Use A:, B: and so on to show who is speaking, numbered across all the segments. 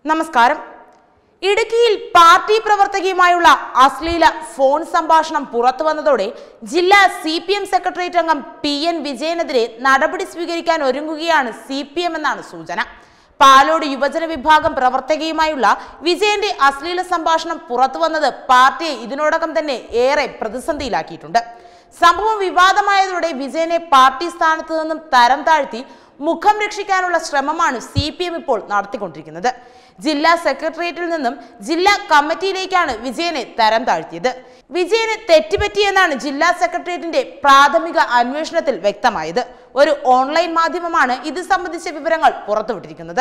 A: നമസ്കാരം ഇടുക്കിയിൽ പാർട്ടി പ്രവർത്തകയുമായുള്ള അശ്ലീല ഫോൺ സംഭാഷണം പുറത്തു വന്നതോടെ ജില്ലാ സി പി എം സെക്രട്ടേറിയറ്റ് അംഗം പി എൻ വിജയനെതിരെ നടപടി സ്വീകരിക്കാൻ ഒരുങ്ങുകയാണ് സി പി എം എന്നാണ് സൂചന പാലോട് യുവജന വിഭാഗം പ്രവർത്തകയുമായുള്ള വിജയന്റെ അശ്ലീല സംഭാഷണം പുറത്തു വന്നത് പാർട്ടിയെ ഇതിനോടകം തന്നെ ഏറെ പ്രതിസന്ധിയിലാക്കിയിട്ടുണ്ട് സംഭവം വിവാദമായതോടെ വിജയനെ പാർട്ടി സ്ഥാനത്ത് നിന്നും തരം താഴ്ത്തി മുഖം രക്ഷിക്കാനുള്ള ശ്രമമാണ് സി പി എം ഇപ്പോൾ നടത്തിക്കൊണ്ടിരിക്കുന്നത് ജില്ലാ സെക്രട്ടേറിയറ്റിൽ നിന്നും ജില്ലാ കമ്മിറ്റിയിലേക്കാണ് വിജയനെ തരം താഴ്ത്തിയത് വിജയന് തെറ്റുപറ്റിയെന്നാണ് ജില്ലാ സെക്രട്ടേറിയറ്റിന്റെ പ്രാഥമിക അന്വേഷണത്തിൽ വ്യക്തമായത് ഒരു ഓൺലൈൻ മാധ്യമമാണ് ഇത് സംബന്ധിച്ച വിവരങ്ങൾ പുറത്തുവിട്ടിരിക്കുന്നത്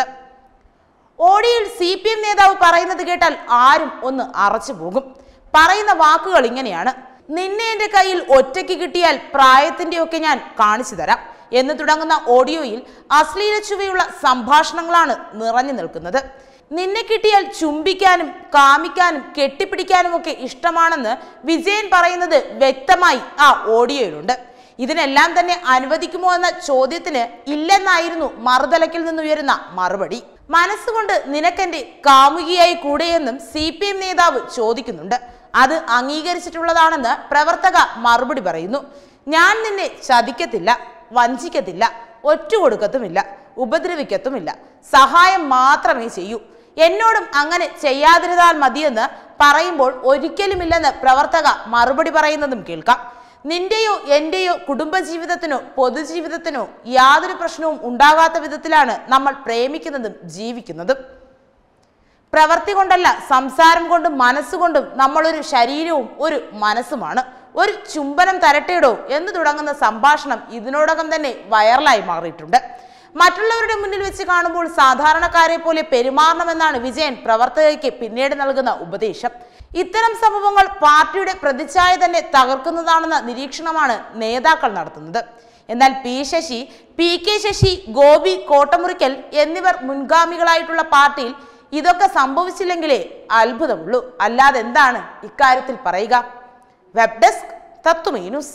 A: ഓഡിയിൽ സി പി എം നേതാവ് പറയുന്നത് കേട്ടാൽ ആരും ഒന്ന് അറച്ചു പോകും പറയുന്ന വാക്കുകൾ ഇങ്ങനെയാണ് നിന്നെ എന്റെ കയ്യിൽ ഒറ്റയ്ക്ക് കിട്ടിയാൽ പ്രായത്തിന്റെയൊക്കെ ഞാൻ കാണിച്ചു തരാം എന്ന് തുടങ്ങുന്ന ഓഡിയോയിൽ അശ്ലീല ചുവയുള്ള സംഭാഷണങ്ങളാണ് നിറഞ്ഞു നിൽക്കുന്നത് നിന്നെ കിട്ടിയാൽ ചുംബിക്കാനും കാമിക്കാനും കെട്ടിപ്പിടിക്കാനും ഒക്കെ ഇഷ്ടമാണെന്ന് വിജയൻ പറയുന്നത് വ്യക്തമായി ആ ഓഡിയോയിലുണ്ട് ഇതിനെല്ലാം തന്നെ അനുവദിക്കുമോ എന്ന ചോദ്യത്തിന് ഇല്ലെന്നായിരുന്നു മറുതലക്കിൽ നിന്നുയരുന്ന മറുപടി മനസ്സുകൊണ്ട് നിനക്കെന്റെ കാമുകിയായി കൂടെയെന്നും സി പി എം നേതാവ് ചോദിക്കുന്നുണ്ട് അത് അംഗീകരിച്ചിട്ടുള്ളതാണെന്ന് പ്രവർത്തക മറുപടി പറയുന്നു ഞാൻ നിന്നെ ചതിക്കത്തില്ല വഞ്ചിക്കത്തില്ല ഒറ്റുകൊടുക്കത്തുമില്ല ഉപദ്രവിക്കത്തുമില്ല സഹായം മാത്രമേ ചെയ്യൂ എന്നോടും അങ്ങനെ ചെയ്യാതിരുന്നാൽ മതിയെന്ന് പറയുമ്പോൾ ഒരിക്കലുമില്ലെന്ന് പ്രവർത്തക മറുപടി പറയുന്നതും കേൾക്കാം നിന്റെയോ എന്റെയോ കുടുംബജീവിതത്തിനോ പൊതുജീവിതത്തിനോ യാതൊരു പ്രശ്നവും ഉണ്ടാകാത്ത വിധത്തിലാണ് നമ്മൾ പ്രേമിക്കുന്നതും ജീവിക്കുന്നതും പ്രവർത്തി കൊണ്ടല്ല സംസാരം കൊണ്ടും മനസ്സുകൊണ്ടും നമ്മളൊരു ശരീരവും ഒരു മനസ്സുമാണ് ഒരു ചുംബനം തരട്ടേടോ എന്ന് തുടങ്ങുന്ന സംഭാഷണം ഇതിനോടകം തന്നെ വൈറലായി മാറിയിട്ടുണ്ട് മറ്റുള്ളവരുടെ മുന്നിൽ വെച്ച് കാണുമ്പോൾ സാധാരണക്കാരെ പോലെ പെരുമാറണമെന്നാണ് വിജയൻ പ്രവർത്തകയ്ക്ക് പിന്നീട് നൽകുന്ന ഉപദേശം ഇത്തരം സംഭവങ്ങൾ പാർട്ടിയുടെ പ്രതിച്ഛായ തന്നെ തകർക്കുന്നതാണെന്ന നിരീക്ഷണമാണ് നേതാക്കൾ നടത്തുന്നത് എന്നാൽ P Sasi P K Sasi Gopi Kottamurikkal എന്നിവർ മുൻഗാമികളായിട്ടുള്ള പാർട്ടിയിൽ ഇതൊക്കെ സംഭവിച്ചില്ലെങ്കിലേ അത്ഭുതമുള്ളൂ അല്ലാതെ എന്താണ് ഇക്കാര്യത്തിൽ പറയുക web desk Tatwamayi news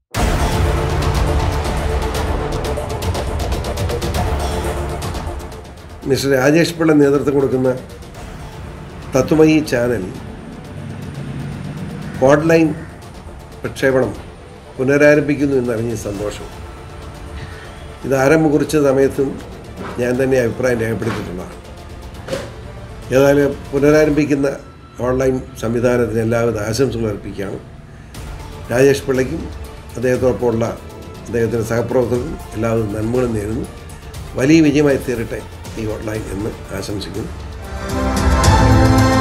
B: mister Rajesh Pillai നേതൃത്വം കൊടുക്കുന്ന തത്വമയി ചാനൽ ഓൺലൈൻ പ്രക്ഷേപണം പുനരാരംഭിക്കുന്നു എന്നറിഞ്ഞ സന്തോഷം ഇത് ആരംഭം കുറിച്ച സമയത്തും ഞാൻ തന്നെ അഭിപ്രായം രേഖപ്പെടുത്തിയിട്ടുള്ളതാണ് ഏതായാലും പുനരാരംഭിക്കുന്ന ഓൺലൈൻ സംവിധാനത്തിന് എല്ലാവിധ ആശംസകൾ അർപ്പിക്കുകയാണ് രാജേഷ് പിള്ളയ്ക്കും അദ്ദേഹത്തോടൊപ്പമുള്ള അദ്ദേഹത്തിൻ്റെ സഹപ്രവർത്തകർക്കും എല്ലാവിധ നന്മകളും നേരുന്നു വലിയ വിജയമായി തീരട്ടെ ഈ ഓൺലൈൻ എന്ന് ആശംസിക്കുന്നു